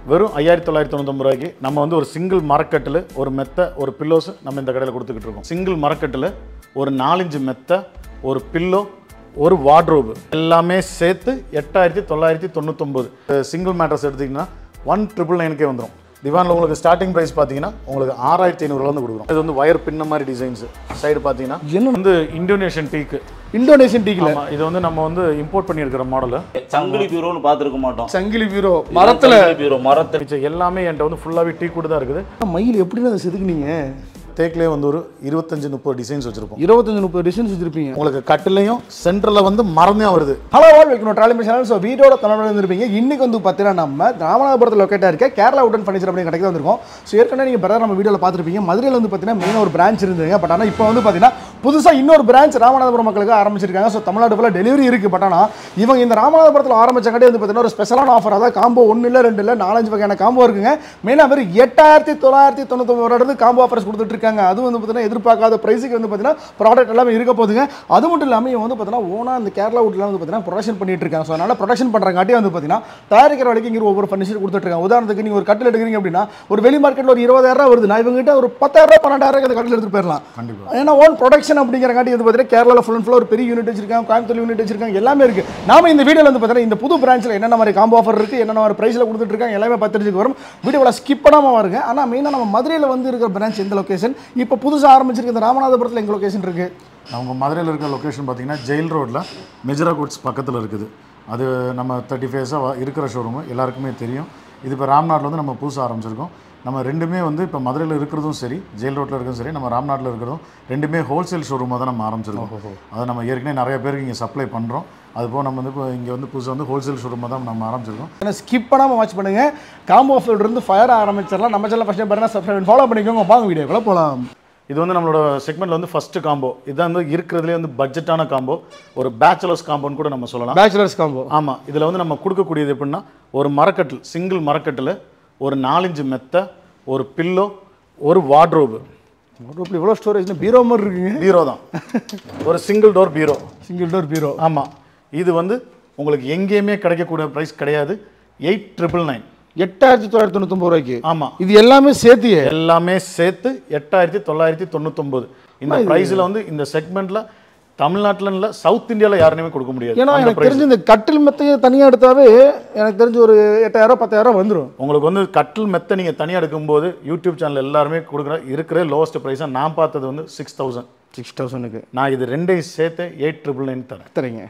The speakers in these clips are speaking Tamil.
வெறும் ஐயாயிரத்தி தொள்ளாயிரத்தி தொண்ணூத்தொம்பது ரூபாய்க்கு நம்ம வந்து ஒரு சிங்கிள் மரக்கட்டில் ஒரு மெத்தை ஒரு பில்லோஸ் நம்ம இந்த கடையில் கொடுத்துக்கிட்டு இருக்கோம் சிங்கிள் மரக்கட்டில் ஒரு நாலஞ்சு மெத்தை ஒரு பில்லோ ஒரு வார்ட்ரோபு எல்லாமே சேர்த்து எட்டாயிரத்தி தொள்ளாயிரத்தி தொண்ணூத்தொம்பது சிங்கிள் மேட்ரஸ் எடுத்திங்கன்னா ஒன் ட்ரிபிள் நைனுக்கே வந்துடும் திவானில் உங்களுக்கு ஸ்டார்டிங் ப்ரைஸ் பார்த்தீங்கன்னா உங்களுக்கு ஆறாயிரத்தி ஐநூறுலேருந்து கொடுக்குறோம் இது வந்து ஒயர் பின்ன மாதிரி டிசைன்ஸ் சைடு பார்த்தீங்கன்னா என்ன வந்து இந்தோனேஷியன் டீக்கு இந்தோனேஷியன் டீக்கில் ஆமா இது வந்து நம்ம வந்து இம்போர்ட் பண்ணியிருக்கிற மாடலு சங்கிலி பீரோன்னு பார்த்துருக்க மாட்டோம் சங்கிலி பீரோ மரத்தில் சங்கிலி பீரோ மரத்தில் மிச்சம் எல்லாமே என்கிட்ட வந்து ஃபுல்லாகவே டீ கூட தான் இருக்குது மயில் எப்படி அதை செதுக்குனீங்க தேக்கிலே வந்து ஒரு இருபத்தஞ்சு முப்பது டிசைன்ஸ் வச்சுருப்போம் இருபத்தஞ்சு முப்பது டிசைன்ஸ் வச்சிருப்பீங்க உங்களுக்கு கட்டிலையும் சென்டரில் வந்து மரமே வருது hello all welcome trolley channel so வீடியோட தமிழ் இருந்திருப்பீங்க இன்னைக்கு வந்து பார்த்தீங்கன்னா நம்ம ராமநாதபுரத்தில் லொக்கேட்டாக இருக்க கேரளா உடன் ஃபர்னிச்சர் அப்படி கடைக்கு வந்திருக்கோம் ஸோ ஏற்கனவே நீங்கள் பிரதர் நம்ம வீடியோவில் பார்த்துருப்பீங்க மதுரையில் வந்து பார்த்தீங்கன்னா மெயினாக ஒரு பிரான்ச் இருந்ததுங்க பட் ஆனால் இப்போ வந்து பார்த்தீங்கன்னா புதுசாக இன்னொரு பிரான்ச் ராமநாதபுரம் மக்களுக்கு ஆரம்பிச்சிருக்காங்க ஸோ தமிழ்நாடு ஃபுல்லாக டெலிவரி இருக்குது பட் ஆனால் இவங்க இந்த ராமநாதபுரத்தில் ஆரம்பிச்சங்காட்டி வந்து பார்த்தீங்கன்னா ஒரு ஸ்பெஷலான ஆஃபர் அதாவது காம்போ ஒன்று இல்லை ரெண்டு இல்லை நாலஞ்சு வகையான காம்போ இருக்குங்க மெயினாக வெறும் எட்டாயிரத்தி தொள்ளாயிரத்தி தொண்ணூத்தொம்பது ரூபாய் காம்போ ஆஃபர்ஸ் கொடுத்துட்டு இருக்காங்க அது வந்து பார்த்தீங்கன்னா எதிர்பார்க்காத ப்ரைஸுக்கு வந்து பார்த்தீங்கன்னா ப்ராடக்ட் எல்லாமே இருக்க போகுதுங்க அது மட்டும் இல்லாமல் இவங்க வந்து பார்த்தீங்கன்னா ஓனா இந்த கேரளா வீட்டில் வந்து பார்த்தீங்கன்னா ப்ரொடக்ஷன் பண்ணிட்டு இருக்காங்க ஸோ அதனால் ப்ரொடக்ஷன் பண்ணுறங்காட்டி வந்து பார்த்தீங்கன்னா தயாரிக்கிற வரைக்கும் இங்கே ஒவ்வொரு ஃபர்னிச்சர் கொடுத்துட்டு இருக்காங்க உதாரணத்துக்கு நீங்கள் ஒரு கட்டில் எடுக்கிறீங்க அப்படின்னா ஒரு வெளி மார்க்கெட்டில் ஒரு இருபதாயிரம் வருது நான் இவங்ககிட்ட ஒரு பத்தாயிரம் பன்னெண்டாயிரம் அந்த கட்டில் எடுத்துட்டு போயிடலாம் கண்டிப்பாக ஏன்னா ஓன் ப்ரொடக்ஷன் அப்படிங்கிறங்காட்டி வந்து பார்த்தீங்கன்னா கேரளாவில் ஃபுல் அண்ட் ஃபுல் ஒரு பெரிய யூனிட் வச்சிருக்காங்க கோயம்புத்தூர் யூனிட் வச்சிருக்காங்க எல்லாமே இருக்கு நாம இந்த வீடியோவில் வந்து பார்த்தீங்கன்னா இந்த புது பிரான்ச்சில் என்னென்ன மாதிரி காம்போ ஆஃபர் இருக்கு என்னென்ன மாதிரி ப்ரைஸில் கொடுத்துட்டு இருக்காங்க எல்லாமே பத்திரிச்சுக்கு வரும் வீடியோவில் ஸ்கிப் பண்ணாமல் வருங்க ஆனால் மெயினாக நம்ம மதுரையில் வந்து இருக்கிற பிரான்ச் எந்த லொகேஷன் இப்போ புதுசாக ஆரம்பிச்சிருக்க இந்த ராமநாதபுரத்தில் எங்க லொகேஷன் இருக்கு நம்ம மதுரையில் இருக்கிற லொக்கேஷன் பார்த்தீங்கன்னா ஜெயில் ரோட்டில் மெஜரா கோட்ஸ் பக்கத்தில் இருக்குது அது நம்ம தேர்ட்டி ஃபேஸாக இருக்கிற ஷோரூமு எல்லாருக்குமே தெரியும் இது இப்போ ராம்நாட்டில் வந்து நம்ம புதுசாக ஆரம்பிச்சிருக்கோம் நம்ம ரெண்டுமே வந்து இப்போ மதுரையில் இருக்கிறதும் சரி ஜெயில் ரோட்டில் இருக்கிறதும் சரி நம்ம ராம்நாட்டில் இருக்கிறதும் ரெண்டுமே ஹோல்சேல் ஷோரூமாக தான் நம்ம ஆரம்பிச்சிருக்கோம் அதை நம்ம ஏற்கனவே நிறைய பேருக்கு இங்கே சப்ளை பண்ணுறோம் அதுபோக நம்ம வந்து இப்போ இங்கே வந்து புதுசாக வந்து ஹோல்சேல் ஷோரூமாக தான் நம்ம ஆரம்பிச்சிருக்கோம் ஏன்னா ஸ்கிப் பண்ணாமல் வாட்ச் பண்ணுங்க காம்போ ஆஃபர் இருந்து ஃபயர் ஆரம்பிச்சிடலாம் நம்ம சேனல் ஃபஸ்ட் பாருங்க சப்ஸ்கிரைப் ஃபாலோ பண்ணிக்கோங்க வாங்க வீடியோக்குள்ள போகலாம் இது வந்து நம்மளோட செக்மெண்ட்ல வந்து ஃபர்ஸ்ட் காம்போ இதுதான் வந்து இருக்கிறதுலே வந்து பட்ஜெட்டான காம்போ ஒரு பேச்சுலர்ஸ் காம்போன்னு கூட நம்ம சொல்லலாம் பேச்சுலர்ஸ் காம்போ ஆமாம் இதில் வந்து நம்ம கொடுக்கக்கூடியது எப்படின்னா ஒரு மரக்கட்டில் சிங்கிள் மரக்கட்டில் ஒரு நாலஞ்சு மெத்தை ஒரு பில்லோ ஒரு வார்ட்ரோபு இப்படி இவ்வளோ ஸ்டோரேஜ் பீரோ மாதிரி இருக்குங்க பீரோ தான் ஒரு single door bureau single door bureau ஆமாம் இது வந்து உங்களுக்கு எங்கேயுமே கிடைக்கக்கூடிய ப்ரைஸ் கிடையாது எயிட் ட்ரிபிள் நைன் எட்டாயிரத்தி தொள்ளாயிரத்தி தொண்ணூத்தொம்பது ரூபாய்க்கு ஆமாம் இது எல்லாமே சேர்த்தியே எல்லாமே சேர்த்து எட்டாயிரத்தி தொள்ளாயிரத்தி தொண்ணூத்தொம்பது இந்த ப்ரைஸில் வந்து இந்த செக்மெண்ட்டில் தமிழ்நாட்டில் இல்லை சவுத் இந்தியாவில் யாருமே கொடுக்க முடியாது ஏன்னா அந்த எனக்கு price. தெரிஞ்சு இந்த கட்டில் மெத்தையை தனியாக எடுத்தாவே எனக்கு தெரிஞ்சு ஒரு எட்டாயிரம் பத்தாயிரம் வந்துடும் உங்களுக்கு வந்து கட்டில் மெத்த நீங்கள் தனியாக எடுக்கும்போது யூடியூப் சேனல் எல்லாருமே கொடுக்குற இருக்கிற லோவஸ்ட் ப்ரைஸாக நான் பார்த்தது வந்து சிக்ஸ் தௌசண்ட் சிக்ஸ் தௌசண்ட்க்கு நான் இது ரெண்டையும் சேர்த்து எயிட் ட்ரிபிள் நைன் தரேன் தரீங்க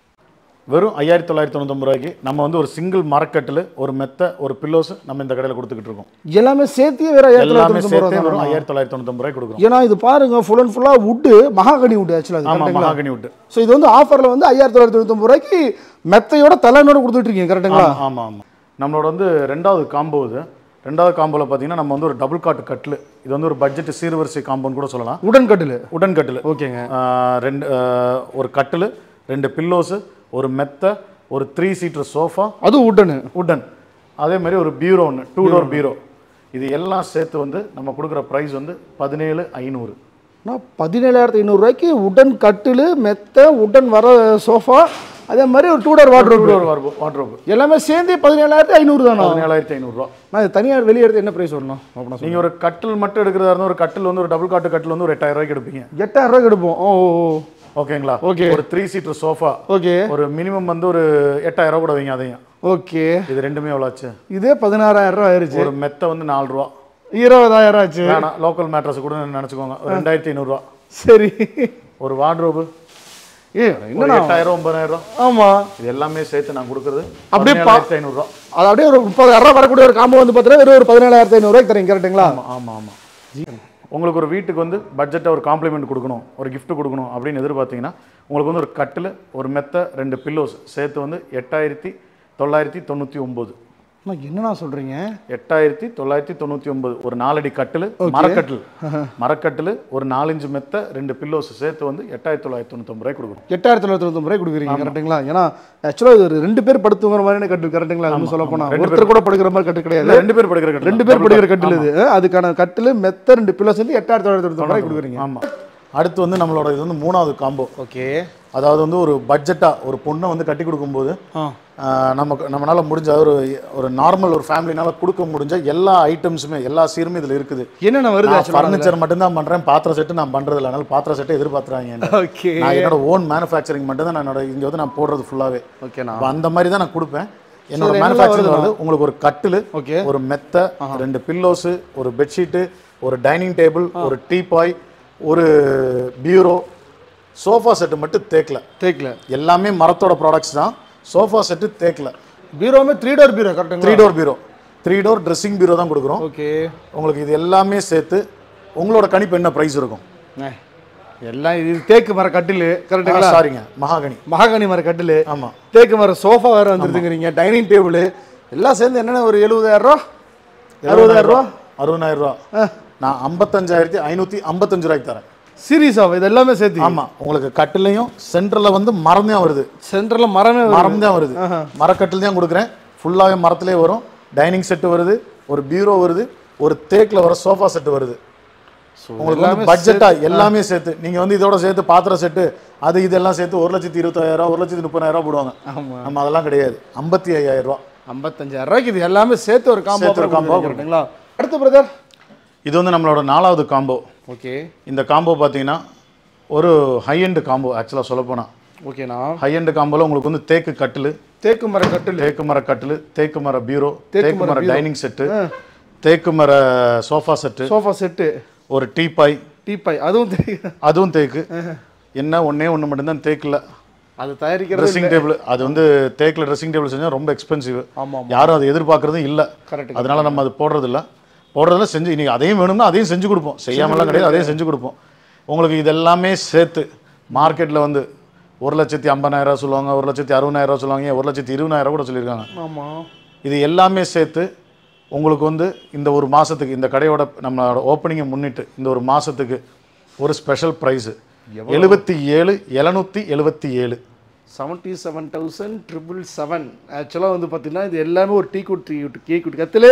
வெறும் ஐயாயிரத்தி தொள்ளாயிரத்தி தொண்ணூத்தொம்பது ரூபாய்க்கு நம்ம வந்து ஒரு சிங்கிள் மரக்கட்டில் ஒரு மெத்த ஒரு பில்லோஸ் நம்ம இந்த கடையில் கொடுத்துக்கிட்டு இருக்கோம் எல்லாமே சேர்த்தியே வேற எல்லாமே ஐயாயிரத்தி சேர்த்து வெறும் ரூபாய் ஐயாயிரத்தி தொள்ளாயிரத்தி தொண்ணூத்தொம்பது ரூபாய் கொடுக்குறோம் ஏன்னா இது பாருங்க ஃபுல் அண்ட் ஃபுல்லாக வுட்டு மகாகனி வுட் ஆக்சுவலாக ஆமாம் மகாகனி விட்டு ஸோ இது வந்து ஆஃபரில் வந்து ஐயாயிரத்தி தொள்ளாயிரத்தி தொண்ணூத்தொம்பது ரூபாய்க்கு மெத்தையோட தலைநோட கொடுத்துட்டு இருக்கீங்க கரெக்டுங்களா ஆமாம் ஆமாம் நம்மளோட வந்து ரெண்டாவது காம்போ இது ரெண்டாவது காம்போவில் பார்த்தீங்கன்னா நம்ம வந்து ஒரு டபுள் காட்டு கட்டில் இது வந்து ஒரு பட்ஜெட் சீர்வரிசை காம்போன்னு கூட சொல்லலாம் உடன் கட்டில் உடன் கட்டில் ஓகேங்க ஆஹ் ரெண்டு ஆஹ் ஒரு கட்டில் ரெண்டு பில்லோஸு ஒரு மெத்தை ஒரு த்ரீ சீட்டர் சோஃபா அது உட்டனு உடன் அதே மாதிரி ஒரு பீரோ ஒன்று டூ டோர் பீரோ இது எல்லாம் சேர்த்து வந்து நம்ம கொடுக்குற ப்ரைஸ் வந்து பதினேழு ஐநூறு நான் பதினேழாயிரத்தி ஐநூறுரூவாய்க்கு உடன் கட்டில் மெத்தை உடன் வர சோஃபா அதே மாதிரி ஒரு two door two wardrobe door wardrobe எல்லாமே சேர்ந்து பதினேழாயிரத்தி ஐநூறு தானா பதினேழாயிரத்தி ஐநூறுரூவா நான் இது தனியார் வெளியே எடுத்து என்ன ப்ரைஸ் வரணும் அப்படின்னா நீங்கள் ஒரு கட்டில் மட்டும் எடுக்கிறதா இருந்தால் ஒரு கட்டில் வந்து ஒரு டபுள் காட்டு கட்டில் வந்து ஒரு எட்டாயிரம் ரூபாய்க்கு எடுப்பீங்க எட்டாயிரம் ரூபாய்க்கு எடுப்போம் ஓ ஓ ஓ ஓகேங்களா Okay. ஒரு த்ரீ சீட்டர் சோஃபா ஓகே ஒரு மினிமம் வந்து ஒரு எட்டாயிரம் ரூபா கூட வைங்க அதையும் ஓகே இது ரெண்டுமே எவ்வளோ ஆச்சு இதே பதினாறாயிரம் ரூபா ஆயிருச்சு ஒரு மெத்தை வந்து நாலு ரூபா இருபதாயிரம் ஆச்சு வேணாம் லோக்கல் மேட்ரஸ் கூட நினச்சிக்கோங்க ஒரு ரெண்டாயிரத்தி ஐநூறுரூவா சரி ஒரு வார்ட்ரோபு ஏ ஒரு என்னண்ணா எட்டாயிரம் ஒன்பதாயிரம் ரூபா ஆமா இது எல்லாமே சேர்த்து நான் கொடுக்குறது அப்படியே பா- பதினேழாயிரத்தி ஐநூறுரூவா அது அப்படியே ஒரு முப்பதாயிரம் ரூபா வரக்கூடிய ஒரு காம்போ வந்து பார்த்தீங்கன்னா வெறும் ஒரு பதினேழாயிரத்தி ஐநூறுரூவாய்க்கு தரீங்க கரெக்டுங்களா ஆமாம் ஆமாம் ஆமாம் உங்களுக்கு ஒரு வீட்டுக்கு வந்து பட்ஜெட்டாக ஒரு காம்ப்ளிமெண்ட் கொடுக்கணும் ஒரு gift கொடுக்கணும் அப்படின்னு எதிர்பார்த்தீங்கன்னா உங்களுக்கு வந்து ஒரு கட்டில் ஒரு மெத்தை ரெண்டு பில்லோஸ் சேர்த்து வந்து எட்டாயிரத்தி தொள்ளாயிரத்தி தொண்ணூற்றி ஒம்பது அண்ணா, என்னண்ணா சொல்றீங்க எட்டாயிரத்தி தொள்ளாயிரத்தி தொண்ணூற்றி ஒன்பது ஒரு நாலடி கட்டில் மரக்கட்டில் மரக்கட்டில் ஒரு நாலஞ்சு மெத்தை ரெண்டு பில்லோஸ் சேர்த்து வந்து எட்டாயிரத்தி தொள்ளாயிரத்தி தொண்ணூத்தொம்பது ரூபாய் கொடுக்கணும் எட்டாயிரத்தி தொள்ளாயிரத்தி தொண்ணூத்தி ரூபாய் கொடுக்குறீங்க கரெக்டுங்களா ஏன்னா ஆக்சுவலாக இது ஒரு ரெண்டு பேர் படுத்துங்கிற மாதிரியான கட்டில் கரெக்டுங்களா இன்னும் சொல்ல போனா ரெண்டு ஒருத்தர் கூட படுக்கிற மாதிரி கட்டு கிடையாது இல்ல, ரெண்டு பேர் படுக்கிற கட்டில் ரெண்டு பேர் படுக்கிற கட்டில் இது அதுக்கான கட்டில் மெத்த ரெண்டு பில்லோ சேர்ந்து எட்டாயிரத்தி தொள்ளாயிரத்தி தொண்ணூத்தி ரூபாய் கொடுக்குறீங்க ஆமாம் அடுத்து வந்து நம்மளோட இது வந்து மூணாவது காம்போ ஓகே அதாவது வந்து ஒரு பட்ஜெட்டாக ஒரு பொண்ணை வந்து கட்டி கொடுக்கும்போது ஆ ஆஹ் நமக்கு நம்மளால முடிஞ்ச ஒரு ஒரு நார்மல் ஒரு ஃபேமிலினால கொடுக்க முடிஞ்ச எல்லா ஐட்டம்ஸுமே எல்லா சீருமே இதில் இருக்குது என்னென்ன வருது நான் ஃபர்னிச்சர் மட்டும்தான் பண்றேன் பாத்திர செட்டு நான் பண்றது இல்லை அதனால பாத்திர செட்டை எதிர்பார்த்துறாங்க ஓகே நான் என்னோட ஓன் மேனுஃபேக்சரிங் மட்டும் தான் நான் என்னோட இங்க வந்து நான் போடுறது ஃபுல்லாவே ஓகேண்ணா அப்ப அந்த மாதிரி தான் நான் கொடுப்பேன் என்னோட இதுல என்னெல்லாம் மேனுஃபேக்சரிங் வந்து உங்களுக்கு ஒரு கட்டில் ஓகே ஒரு மெத்தை ரெண்டு பில்லோஸு ஒரு பெட்ஷீட்டு ஒரு டைனிங் டேபிள் ஒரு டீபாய் ஒரு பியூரோ சோஃபா செட்டு மட்டும் தேக்கல தேக்கல எல்லாமே மரத்தோட ப்ராடக்ட்ஸ் தான் சோஃபா செட்டு தேக்கல பீரோமே த்ரீ டோர் பீரோ கரெக்டுங்களா three door bureau three door dressing bureau தான் கொடுக்குறோம் ஓகே உங்களுக்கு இது எல்லாமே சேர்த்து உங்களோட கணிப்பு என்ன ப்ரைஸ் இருக்கும் எல்லாம் இது தேக்கு மர கட்டில் கரெக்டுங்களா சாரிங்க மகாகனி மகாகனி மர கட்டில் ஆமா தேக்கு மர சோஃபா வேற வந்துருதுங்கிறீங்க டைனிங் டேபிள் எல்லாம் சேர்ந்து என்னென்ன ஒரு எழுபதாயிரம் ரூபா அறுபதாயிரம் ரூபா அறுபதாயிரம் ரூபா நான் ஐம்பத்தஞ்சாயிரத்தி ஐநூற்றி ஐம்பத்தஞ்சு ரூபாய்க்கு தரேன் சீரியஸா இது எல்லாமே சேர்த்து ஆமா உங்களுக்கு கட்டிலையும் சென்டரில் வந்து மரம் தான் வருது சென்டர்ல மரமே வருது. மரம் தான் வருது மரக்கட்டில் தான் கொடுக்குறேன் ஃபுல்லாகவே மரத்திலே வரும் டைனிங் செட்டு வருது ஒரு பியூரோ வருது ஒரு தேக்கில் வர சோஃபா செட்டு வருது உங்களுக்கு வந்து பட்ஜெட்டா எல்லாமே சேர்த்து நீங்க வந்து இதோட சேர்த்து பாத்திர செட்டு அது இதெல்லாம் சேர்த்து ஒரு லட்சத்தி இருபத்தாயிரம் ஒரு லட்சத்தி முப்பதாயிரம் ரூபா போடுவாங்க ஆமா நம்ம அதெல்லாம் கிடையாது ஐம்பத்தி ஐயாயிரம் ரூபா ஐம்பத்தஞ்சாயிரம் ரூபாய்க்கு இது எல்லாமே சேர்த்து ஒரு காம்போ சேர்த்து ஒரு combo கரெக்டுங்களா அடுத்து பிரதர் இது வந்து நம்மளோட நாலாவது காம்போ ஓகே இந்த காம்போ பார்த்தீங்கன்னா ஒரு ஹை எண்டு காம்போ ஆக்சுவலாக சொல்லப்போனால் ஓகேண்ணா ஹை எண்டு காம்போல உங்களுக்கு வந்து தேக்கு கட்டில் தேக்கு மர கட்டில் தேக்கு மர கட்டில் தேக்கு மர பியூரோ தேக்கு தேக்கு மர மர bureau. டைனிங் செட்டு தேக்கு மர சோஃபா செட்டு சோஃபா செட்டு ஒரு டீபாய் டீப்பாய் அதுவும் தேக்கு அதுவும் தேக்கு என்ன ஒண்ணே ஒன்று மட்டும்தான் தேக்கில் அது தயாரிக்கிறது ட்ரெஸ்ஸிங் டேபிள் அது வந்து தேக்கில் ட்ரெஸ்ஸிங் டேபிள் செஞ்சால் ரொம்ப எக்ஸ்பென்சிவ் ஆமா யாரும் அதை எதிர்பார்க்கறதும் இல்லை கரெக்ட் அதனால நம்ம அது போடுறது இல்ல போடுறதுல செஞ்சு இன்னைக்கு அதையும் வேணும்னா அதையும் செஞ்சு கொடுப்போம் செய்யாமலாம் கிடையாது அதையும் செஞ்சு கொடுப்போம் உங்களுக்கு இது எல்லாமே சேர்த்து மார்க்கெட்டில் வந்து ஒரு லட்சத்தி ஐம்பதாயிரம் சொல்லுவாங்க ஒரு லட்சத்தி அறுபதாயிரம் சொல்லுவாங்க ஏன் ஒரு லட்சத்தி இருபதாயிரம் கூட சொல்லியிருக்காங்க ஆமா இது எல்லாமே சேர்த்து உங்களுக்கு வந்து இந்த ஒரு மாதத்துக்கு இந்த கடையோட நம்மளோட ஓப்பனிங்கை முன்னிட்டு இந்த ஒரு மாதத்துக்கு ஒரு ஸ்பெஷல் ப்ரைஸு எழுபத்தி ஏழு எழுநூற்றி எழுபத்தி ஏழு seventy seven thousand triple seven ஆக்சுவலாக வந்து பார்த்தீங்கன்னா இது எல்லாமே ஒரு teak wood teak wood teak wood கத்தில்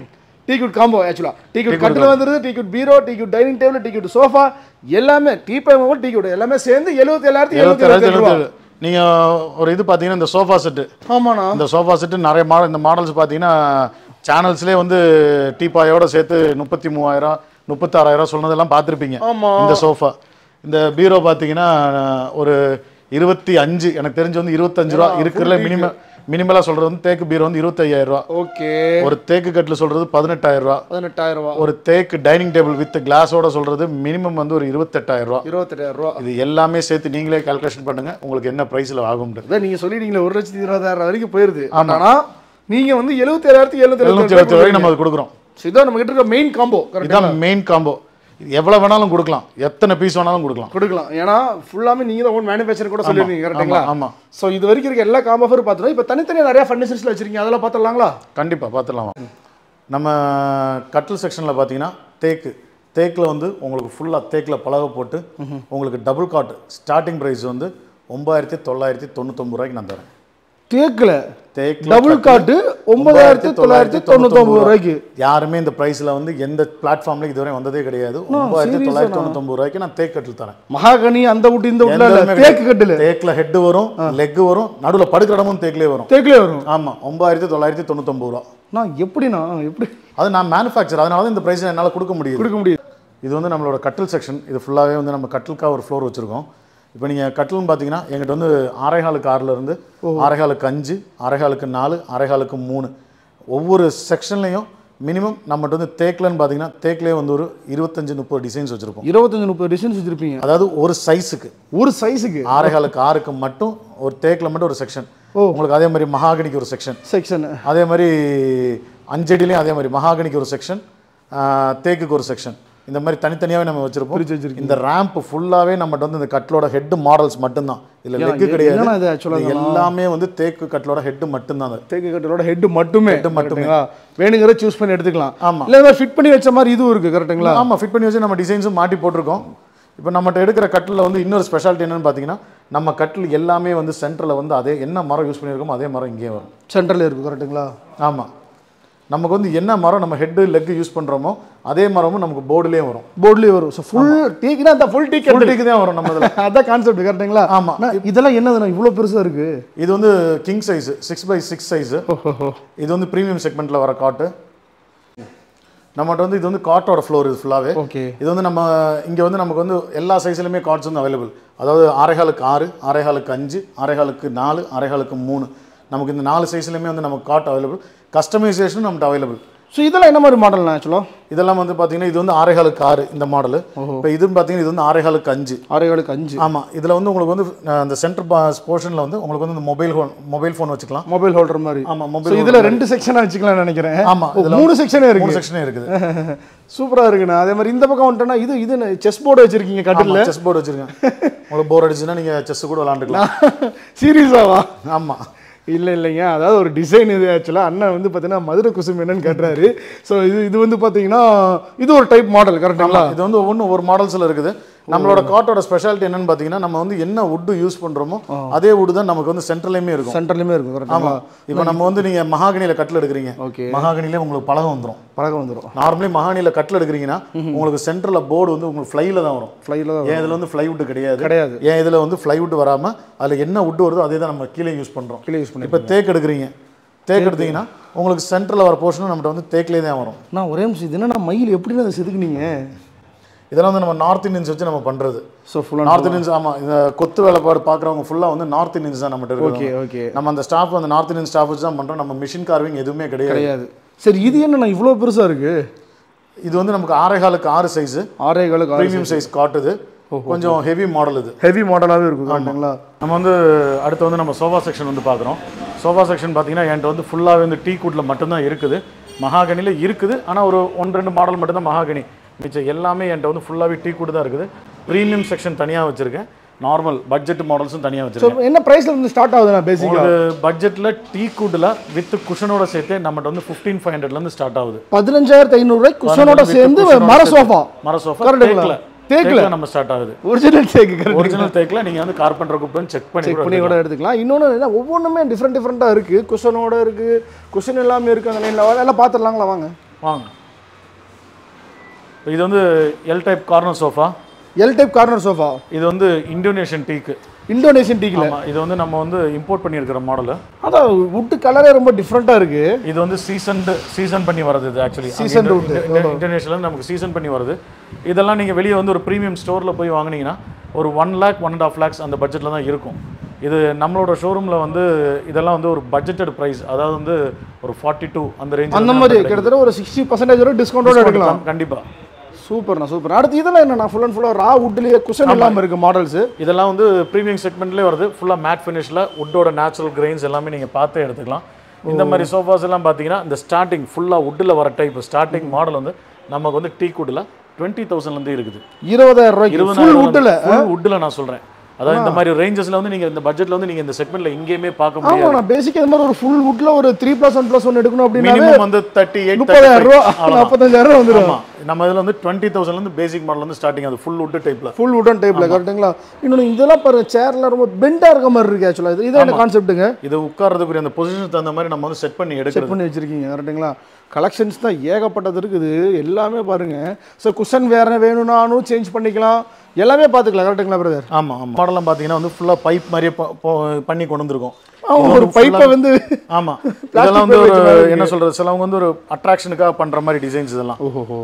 டீ குட் காம்போ ஆக்சுவலாக டீ குட் கட்டில் வந்துருது teak wood bureau teak wood dining table teak wood sofa எல்லாமே டீ பை டீ குட் எல்லாமே சேர்ந்து எழுபத்தி ஏழாயிரத்தி எழுபத்தி எழுபத்தி ஏழு ரூபா நீங்கள் ஒரு இது பார்த்தீங்கன்னா இந்த சோஃபா செட்டு ஆமாண்ணா இந்த சோஃபா செட்டு நிறைய மாடல் இந்த மாடல்ஸ் பார்த்தீங்கன்னா சேனல்ஸ்லேயே வந்து டீபாயோட சேர்த்து முப்பத்தி மூவாயிரம் முப்பத்தாறாயிரம் சொன்னதெல்லாம் பார்த்துருப்பீங்க ஆமா இந்த சோஃபா இந்த பீரோ பார்த்தீங்கன்னா ஒரு இருபத்தி அஞ்சு எனக்கு தெரிஞ்சு வந்து இருபத்தஞ்சு ரூபா இருக்கிறதுல மினிமம் மினிமலாக சொல்கிறது வந்து தேக்கு பீரோ வந்து இருபத்தையாயிரம் ரூபா ஓகே ஒரு தேக்கு கட்டில் சொல்கிறது பதினெட்டாயிரம் ரூபா பதினெட்டாயிரம் ரூபா ஒரு தேக்கு டைனிங் டேபிள் வித் கிளாஸோட சொல்கிறது மினிமம் வந்து ஒரு இருபத்தெட்டாயிரம் ரூபா இருபத்தெட்டாயிரம் ரூபா இது எல்லாமே சேர்த்து நீங்களே கால்குலேஷன் பண்ணுங்க உங்களுக்கு என்ன ப்ரைஸில் ஆகும்ன்றது அதான் நீங்கள் சொல்லிட்டீங்களே ஒரு லட்சத்தி இருபதாயிரம் வரைக்கும் போயிருது ஆனால் நீங்கள் வந்து எழுபத்தி ஏழாயிரத்தி எழுபத்தி எழுநூத்தி எழுபத்தி வரைக்கும் நம்ம அது கொடுக்குறோம் ஸோ இதான் நம்ம கிட்ட இருக்க மெயின் காம்போ கரெக்டாக இதான் மெயின் காம்போ எவ்வளோ வேணாலும் கொடுக்கலாம் எத்தனை பீஸ் வேணாலும் கொடுக்கலாம் கொடுக்கலாம் ஏன்னா ஃபுல்லாமே நீங்கள் தான் ஓன் மேனுஃபேக்சர் கூட சொல்லிருக்கீங்க கரெக்டுங்களா ஆமா ஸோ இது வரைக்கும் இருக்க எல்லா காம்போ ஆஃபரும் பார்த்துருவோம் இப்போ தனித்தனியாக நிறைய ஃபர்னிச்சர்ஸில் வச்சிருக்கீங்க அதெல்லாம் பார்த்துடலாங்களா கண்டிப்பா பார்த்துடலாம் நம்ம கட்டில் செக்ஷனில் பார்த்தீங்கன்னா தேக்கு தேக்கில் வந்து உங்களுக்கு ஃபுல்லாக தேக்கில் பலகை போட்டு உங்களுக்கு டபுள் காட் ஸ்டார்டிங் ப்ரைஸ் வந்து ஒன்பதாயிரத்தி தொள்ளாயிரத்தி தொண்ணூத்தொம்பது ரூபாய்க்கு நான் தரேன் தேக்கில் தேக்கில் டபுள் காட்டு ஒன்பதாயிரத்தி தொள்ளாயிரத்தி தொண்ணூத்தொம்பது ரூபாய்க்கு யாருமே இந்த ப்ரைஸில் வந்து எந்த பிளாட்ஃபார்ம்ல இதுவரை வந்ததே கிடையாது ஒன்பதாயிரத்தி தொள்ளாயிரத்தி தொண்ணூத்தொம்பது ரூபாய்க்கு நான் தேக்கு கட்டில் தரேன் மகாகனி அந்த விட்டு இந்த விட்டுல எந்த இல்ல தேக்கு கட்டில் தேக்கில் ஹெட் வரும் லெக் வரும் நடுவில் படுக்கிற இடமும் தேக்கிலே வரும் தேக்கிலே வரும் ஆமாம் ஒன்பதாயிரத்தி தொள்ளாயிரத்தி தொண்ணூத்தொம்பது ரூபா நான் எப்படிண்ணா எப்படி அது நான் மேனுஃபேக்சர் அதனால தான் இந்த ப்ரைஸ் என்னால் கொடுக்க முடியுது கொடுக்க முடியும் இது வந்து நம்மளோட கட்டில் செக்ஷன் இது ஃபுல்லாகவே வந்து நம்ம கட்டிலுக்காக ஒரு ஃப்ளோர் வச்சுருக்கோம் இப்போ நீங்கள் கட்டில்னு பார்த்தீங்கன்னா எங்கிட்ட வந்து ஆறேகாலுக்கு ஆறுல இருந்து ஆறேகாலுக்கு அஞ்சு ஆறேகாலுக்கு நாலு ஆறேகாலுக்கு மூணு ஒவ்வொரு செக்ஷன்லையும் மினிமம் நம்மகிட்ட வந்து தேக்கிலன்னு பார்த்தீங்கன்னா தேக்கிலே வந்து ஒரு இருபத்தஞ்சு முப்பது டிசைன்ஸ் வச்சுருப்போம் இருபத்தஞ்சு முப்பது டிசைன்ஸ் வச்சிருப்பீங்க அதாவது ஒரு சைஸுக்கு ஒரு சைஸுக்கு ஆறேகாலுக்கு ஆறுக்கு மட்டும் ஒரு தேக்கில் மட்டும் ஒரு செக்ஷன் உங்களுக்கு அதே மாதிரி மகாகனிக்கு ஒரு செக்ஷன் செக்ஷன் அதே மாதிரி அஞ்சடிலையும் அதே மாதிரி மகாகனிக்கு ஒரு செக்ஷன் தேக்குக்கு ஒரு செக்ஷன் இந்த மாதிரி தனித்தனியாகவே நம்ம வச்சிருப்போம் பிரிச்சு வச்சிருக்கீங்க. இந்த ரேம்ப் ஃபுல்லாகவே நம்மகிட்ட வந்து இந்த கட்டலோட ஹெட் மாடல்ஸ் மட்டும்தான் இல்ல ஏன்னா, லெக்கு எ- கிடையாது என்னண்ணா இது actual ஆ இது எல்லாமே வந்து தேக்கு கட்டலோட ஹெட் மட்டும்தான் அது தேக்கு கட்டிலோட ஹெட் மட்டுமே Head மட்டுமே. கரெக்ட்டுங்களா? வேணுங்கிற சூஸ் பண்ணி எடுத்துக்கலாம் ஆமா. இல்லை ஃபிட் பண்ணி வச்ச மாதிரி இதுவும் இருக்கு கரெக்ட்டுங்களா ஆமா ஃபிட் பண்ணி வச்சு நம்ம டிசைன்ஸும் மாட்டி போட்டிருக்கோம் இப்போ நம்மகிட்ட எடுக்கிற கட்டில் வந்து இன்னொரு ஸ்பெஷாலிட்டி என்னன்னு பார்த்தீங்கன்னா நம்ம கட்டில் எல்லாமே வந்து சென்டரில் வந்து அதே என்ன மரம் யூஸ் பண்ணியிருக்கோமோ அதே மரம் இங்கேயே வரும் சென்டரில் இருக்கு கரெக்ட்டுங்களா ஆமாம் நமக்கு வந்து என்ன மரம் நம்ம ஹெட்டு லெக் யூஸ் பண்ணுறோமோ அதே மரமும் நமக்கு போர்டுலேயும் வரும் போர்ட்லேயே வரும் ஸோ ஃபுல் டீக்குனா அந்த ஃபுல் டீ ஃபுல் டீக்கு தான் வரும் நம்ம இதில் அதான் கான்செப்ட் கரெக்டுங்களா ஆமா. அண்ணா, இதெல்லாம் என்னதுண்ணா இவ்வளோ பெருசா இருக்கு இது வந்து king size six by six size இது வந்து ப்ரீமியம் செக்மெண்ட்டில் வர காட்டு நம்மகிட்ட வந்து இது வந்து காட்டோட ஃப்ளோர் இது ஃபுல்லாகவே ஓகே இது வந்து நம்ம இங்கே வந்து நமக்கு வந்து எல்லா சைஸ்லையுமே கார்ட்ஸ் வந்து அவைலபிள் அதாவது ஆரைகாலுக்கு ஆறு ஆரைகாலுக்கு அஞ்சு ஆரைகாலுக்கு நாலு ஆரைகாலுக்கு மூணு நமக்கு இந்த நாலு சைஸ்லையுமே வந்து நமக்கு காட் அவைலபிள் கஸ்டமைசேஷனும் நம்மகிட்ட அவைலபிள் ஸோ இதெல்லாம் என்ன மாதிரி மாடல்ண்ணா ஆக்சுவலாக இதெல்லாம் வந்து பார்த்தீங்கன்னா இது வந்து ஆரைகாலுக்கு ஆறு இந்த மாடல் இப்போ இது பார்த்தீங்கன்னா இது வந்து ஆரைகாலுக்கு அஞ்சு ஆறுகளுக்கு அஞ்சு ஆமாம் இதில் வந்து உங்களுக்கு வந்து அஹ், அந்த சென்டர் போர்ஷனில் வந்து உங்களுக்கு வந்து இந்த மொபைல் ஃபோன் மொபைல் ஃபோன் வச்சுக்கலாம் மொபைல் ஹோல்டர் மாதிரி ஆமாம் ஸோ மொபைல் இதுல ரெண்டு செக்ஷனாக வச்சுக்கலாம்னு நினைக்கிறேன் ஆமா, ஓ, இதுல மூணு செக்ஷனே மூணு இருக்கு செக்ஷனே இருக்குது சூப்பரா இருக்குண்ணா அதே மாதிரி இந்த பக்கம் வந்துட்டோம்னா இது இது செஸ் போர்டு வச்சிருக்கீங்க கட்டில் செஸ் போர்டு வச்சிருக்கேன் உங்களுக்கு போர் அடிச்சுன்னா நீங்கள் செஸ் கூட விளாண்டுக்கலாம் சீரியஸாவா ஆமாம் இல்லை இல்லைங்க அதாவது ஒரு டிசைன் இது ஆக்சுவலாக அண்ணன் வந்து பார்த்தீங்கன்னா மதுரை குசும் என்னன்னு கேட்டுறாரு ஸோ இது இது வந்து பார்த்தீங்கன்னா இது ஒரு டைப் மாடல் கரெக்டுங்களா இது வந்து ஒவ்வொன்று ஒரு மாடல்ஸில் இருக்குது நம்மளோட காட்டோட ஸ்பெஷாலிட்டி என்னன்னு பார்த்தீங்கன்னா நம்ம வந்து என்ன வுட்டு யூஸ் பண்ணுறோமோ அதே வுட்டு தான் நமக்கு வந்து சென்டர்லையுமே இருக்கும் சென்டர்லையுமே இருக்கும் கரெக்டுங்களா ஆமாம் இப்போ நம்ம வந்து நீங்கள் மகாகனியில் கட்டில் எடுக்கிறீங்க ஓகே மகாகனிலே உங்களுக்கு பழகம் வந்துடும் பழகம் வந்துடும் நார்மலி மகாகனியில் கட்டில் எடுக்கிறீங்கன்னா உங்களுக்கு சென்டரில் போர்டு வந்து உங்களுக்கு ஃப்ளைல தான் வரும் ஃப்ளைல தான் ஏன் இதில் வந்து ஃப்ளைவுட் கிடையாது கிடையாது ஏன் இதில் வந்து ஃப்ளைவுட் வராமல் அதில் என்ன வுட்டு வருதோ அதே தான் நம்ம கீழே யூஸ் பண்ணுறோம் கீழே யூஸ் பண்ணி இப்போ தேக்கு எடுக்கிறீங்க தேக்கு எடுத்தீங்கன்னா உங்களுக்கு சென்டரில் வர போர்ஷனும் நம்மகிட்ட வந்து தேக்கிலே தான் வரும் நான் ஒரே நிமிஷம் இது என்ன மயில் எப்படின்னு அதை செதுக்குனீங்க இதெல்லாம் வந்து நம்ம நார்த் இந்தியன்ஸ் வச்சு நம்ம பண்ணுறது ஸோ ஃபுல்லாக நார்த் இந்தியன்ஸ் ஆமாம் இந்த கொத்து வேலைப்பாடு பார்க்குறவங்க ஃபுல்லாக வந்து நார்த் இந்தியன்ஸ் தான் நம்மகிட்ட ஓகே இருக்கு ஓகே நம்ம அந்த ஸ்டாஃப் அந்த நார்த் இந்தியன் ஸ்டாஃப் வச்சு தான் பண்ணுறோம் நம்ம மிஷின் கார்விங் எதுவுமே கிடையாது கிடையாது சரி இது என்னண்ணா இவ்வளோ பெருசா இருக்கு இது வந்து நமக்கு ஆறே காலுக்கு ஆறு சைஸு ஆறே காலுக்கு ப்ரீமியம் சைஸ் காட்டுது கொஞ்சம் ஹெவி மாடல் இது ஹெவி மாடலாகவே இருக்கும் கரெக்டுங்களா நம்ம வந்து அடுத்து வந்து நம்ம சோஃபா செக்ஷன் வந்து பார்க்குறோம் சோஃபா செக்ஷன் பார்த்தீங்கன்னா என்கிட்ட வந்து ஃபுல்லாகவே வந்து டீ கூட்டில் மட்டும்தான் இருக்குது மகாகனியில் இருக்குது ஆனால் ஒரு ஒன்று ரெண்டு மாடல் மட்டும்தான் மகாகனி மிச்சம் எல்லாமே என்கிட்ட வந்து ஃபுல்லாகவே டீ கூட்டு தான் இருக்குது ப்ரீமியம் செக்ஷன் தனியாக வச்சுருக்கேன் நார்மல் பட்ஜெட் மாடல்ஸும் தனியாக ஸோ வச்சுருக்கேன் என்ன ப்ரைஸ்ல இருந்து ஸ்டார்ட் ஆகுதுண்ணா பேசிக்காக உங்களுக்கு பட்ஜெட்டில் டீ கூட்டில் வித் குஷனோட சேர்த்து நம்மகிட்ட வந்து ஃபிஃப்டீன் ஃபைவ் ஹண்ட்ரட்லேருந்து ஸ்டார்ட் ஆகுது பதினஞ்சாயிரத்தி ஐநூறுரூவாய் குஷனோட with சேர்ந்து cushion-ஓட மர சேர்த்து. சோஃபா மர சோஃபா Correct-ங்களா? தேக்கில் தேக்குல? தேக்கில் நம்ம ஸ்டார்ட் ஆகுது ஒரிஜினல் தேக்கு கரெக்ட் ஒரிஜினல் தேக்கில் நீங்கள் வந்து கார்பெண்டர் கூப்பிட்டு செக் பண்ணி செக் கூட பண்ணி கூட எடுத்துக்கலாம் இன்னொன்று என்ன ஒவ்வொன்றுமே டிஃப்ரெண்ட் டிஃப்ரெண்ட்டாக இருக்குது குஷனோட இருக்குது குஷன் எல்லாமே இருக்குது அந்த லைனில் எல்லாம் பார்த்துடலாங்களா வாங்க வாங்க இது வந்து L type corner sofa L type corner sofa இது வந்து இந்தோனேஷியன் டீக்கு இந்தோனேஷியன் டீக்கில் ஆமா இது வந்து நம்ம வந்து இம்போர்ட் பண்ணியிருக்கிற மாடல் அதான் வுட்டு கலரே ரொம்ப டிஃப்ரெண்ட்டாக இருக்குது இது வந்து சீசன்டு சீசன் பண்ணி வருது இது ஆக்சுவலி Seasoned wood. இந்தோனேஷியாவில் நமக்கு சீசன் பண்ணி வருது இதெல்லாம் நீங்கள் வெளியே வந்து ஒரு ப்ரீமியம் ஸ்டோரில் போய் வாங்குனீங்கன்னா ஒரு one lakh one and half lakhs அந்த பட்ஜெட்டில் தான் இருக்கும் இது நம்மளோட ஷோரூமில் வந்து இதெல்லாம் வந்து ஒரு பட்ஜெட்டட் ப்ரைஸ் அதாவது வந்து ஒரு ஃபார்ட்டி டூ அந்த ரேஞ்ச் அந்த மாதிரி கிட்டத்தட்ட ஒரு சிக்ஸ்டி பர்சன்டேஜ் வரை டிஸ்கவுண்டோட எடுக்கலாம் கண்டிப்பாக சூப்பர்ண்ணா சூப்பர் அடுத்து இதெல்லாம் என்னண்ணா ஃபுல் அண்ட் ஃபுல்லாக ரா வுட்லேயே குஷன் இல்லாமல் இருக்குது மாடல்ஸு இதெல்லாம் வந்து ப்ரீமியம் செக்மெண்ட்லேயே வருது ஃபுல்லாக மேட் ஃபினிஷில் வுட்டோட நேச்சுரல் கிரெயின்ஸ் எல்லாமே நீங்கள் பார்த்தே எடுத்துக்கலாம் இந்த மாதிரி சோஃபாஸ் எல்லாம் பார்த்தீங்கன்னா இந்த ஸ்டார்டிங் ஃபுல்லாக வுட்டில் வர டைப் ஸ்டார்டிங் மாடல் வந்து நமக்கு வந்து டீ குட்டில் டுவெண்ட்டி தௌசண்ட்லேருந்து இருக்குது இருபதாயிரம் ரூபாய்க்கு ஃபுல் வுட்டில் ஃபுல் வுட்டில் நான் சொல்கிறேன் அதாவது இந்த மாதிரி ரேஞ்சஸில் வந்து நீங்கள் இந்த பட்ஜெட்டில் வந்து நீங்கள் இந்த செக்மெண்ட்டில் எங்கேயுமே பார்க்க முடியாது ஆமாம் நான் பேசிக் இந்த மாதிரி ஒரு ஃபுல் வுட்டில் ஒரு three plus one plus one எடுக்கணும் அப்படின்னா மினிமம் வந்து தேர்ட்டி எயிட் முப்பதாயிரம் ரூபா நாற்பத்தஞ்சாயிரம் ரூபா வந்துடும் ஆமாம் நம்ம இதில் வந்து டுவெண்ட்டி தௌசண்ட்லேருந்து பேசிக் மாடல் வந்து ஸ்டார்டிங் அது ஃபுல் வுட்டு டைப்பில் ஃபுல் வுடன் டைப்ல கரெக்ட்டுங்களா இன்னொன்று இதெல்லாம் பாருங்க சேர்லாம் ரொம்ப பெண்டாக இருக்க மாதிரி இருக்கு ஆக்சுவலாக இது இதான் கான்செப்ட்டுங்க இது உட்கார்றதுக்குரிய அந்த பொசிஷனுக்கு தகுந்த மாதிரி நம்ம வந்து செட் பண்ணி செட் எடுக்கிறது பண்ணி வச்சிருக்கீங்க கரெக்ட்டுங்களா கலெக்ஷன்ஸ் தான் ஏகப்பட்டது இருக்குது எல்லாமே பாருங்க ஸோ குஷன் வேற வேணும்னாலும் சேஞ்ச் பண்ணிக்கலாம் எல்லாமே பார்த்துக்கலாம் கரெக்ட்டுங்களா பிரதர் ஆமாம் ஆமாம் மாடலாம் பார்த்தீங்கன்னா வந்து ஃபுல்லாக பைப் மாதிரியே ப- போ- பண்ணி கொண்டு வந்திருக்கோம் ஒரு பைப்பை வந்து ஆமாம் இதெல்லாம் வந்து ஒரு என்ன சொல்கிறது சிலவங்க வந்து ஒரு அட்ராக்ஷனுக்காக பண்ணுற மாதிரி டிசைன்ஸ் இதெல்லாம் ஓஹோ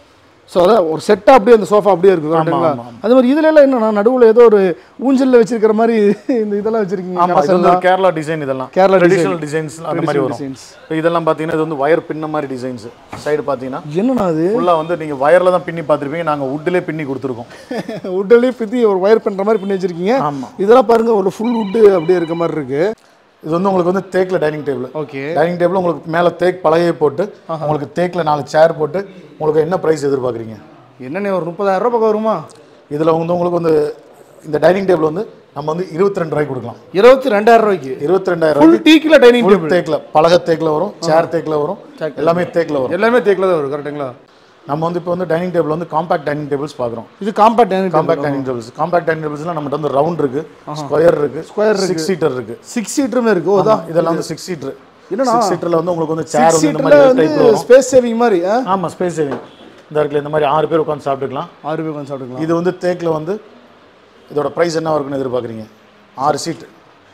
ஸோ அதான் ஒரு செட்டாக அப்படியே அந்த சோஃபா அப்படியே இருக்குது கரெக்ட்டுங்களா ஆமா, அது மாதிரி இதுல எல்லாம் என்னன்னா நடுவில் ஏதோ ஒரு ஊஞ்சல்ல வச்சிருக்கிற மாதிரி இந்த இதெல்லாம் வச்சிருக்கீங்க ஆமாம் இது வந்து ஒரு கேரளா டிசைன் இதெல்லாம் கேரளா ட்ரெடிஷனல் டிசைன்ஸ் அந்த மாதிரி வரும் டிசைன்ஸ் இப்போ இதெல்லாம் பார்த்தீங்கன்னா இது வந்து ஒயர் பின்ன மாதிரி டிசைன்ஸ் சைடு பார்த்தீங்கன்னா என்னண்ணா அது ஃபுல்லாக வந்து நீங்கள் வயரில் தான் பின்னி பார்த்துருப்பீங்க நாங்கள் வுட்டிலே பின்னி கொடுத்துருக்கோம் உட்லேயே பித்தி ஒரு ஒயர் பண்ணுற மாதிரி பண்ணி வச்சிருக்கீங்க ஆமாம் இதெல்லாம் பாருங்க ஒரு ஃபுல் வுட்டு அப்படியே இருக்க மாதிரி இருக்கு இது வந்து உங்களுக்கு வந்து தேக்கில் dining table okay dining table உங்களுக்கு மேலே தேக் பலகையை போட்டு உங்களுக்கு தேக்கில் நாலு சேர் போட்டு உங்களுக்கு என்ன ப்ரைஸ் எதிர்பார்க்குறீங்க என்னண்ணே ஒரு முப்பதாயிரம் ரூபாய் பக்கம் வருமா இதில் வந்து உங்களுக்கு வந்து இந்த டைனிங் டேபிள் வந்து நம்ம வந்து இருபத்தி ரெண்டு ரூபாய்க்கு கொடுக்கலாம் இருபத்தி ரெண்டாயிரம் ரூபாய்க்கு இருபத்தி ரெண்டாயிரம் ஃபுல் டீக்கில் டைனிங் ஃபுல் தேக்கில் பலகை தேக்கில் வரும் சேர் தேக்கில் வரும் எல்லாமே தேக்கில் வரும் எல்லாமே தேக்கில் தான் வரும் கரெக்ட்டுங்களா நம்ம வந்து இப்போ வந்து டைனிங் டேபிள் வந்து காம்பாக்ட் டைனிங் டேபிள்ஸ் பார்க்குறோம் இது compact dining compact dining tables compact dining டேபிள்ஸ்லாம் நம்மகிட்ட வந்து ரவுண்ட் இருக்கு ஸ்கொயர் இருக்கு Square சிக்ஸ் சீட்டர் இருக்கு சிக்ஸ் சீட்டருமே இருக்கு ஓ தான் இதெல்லாம் வந்து சிக்ஸ் சீட்டர் என்னண்ணா? சிக்ஸ் சீட்டரில் வந்து உங்களுக்கு வந்து சேர் சிக்ஸ் வந்து இந்த சீட்டில் மாதிரி வந்து டைப்பில் வரும் ஸ்பேஸ் சேவிங் மாதிரி ஆ? ஆமாம் ஸ்பேஸ் சேவிங் இந்த இருக்குல்ல இந்த மாதிரி ஆறு பேர் உட்காந்து சாப்பிட்டுக்கலாம் ஆறு பேர் உட்காந்து சாப்பிட்டுக்கலாம் இது வந்து தேக்கில் வந்து இதோட ப்ரைஸ் என்ன இருக்குன்னு எதிர்பார்க்குறீங்க ஆறு சீட்டு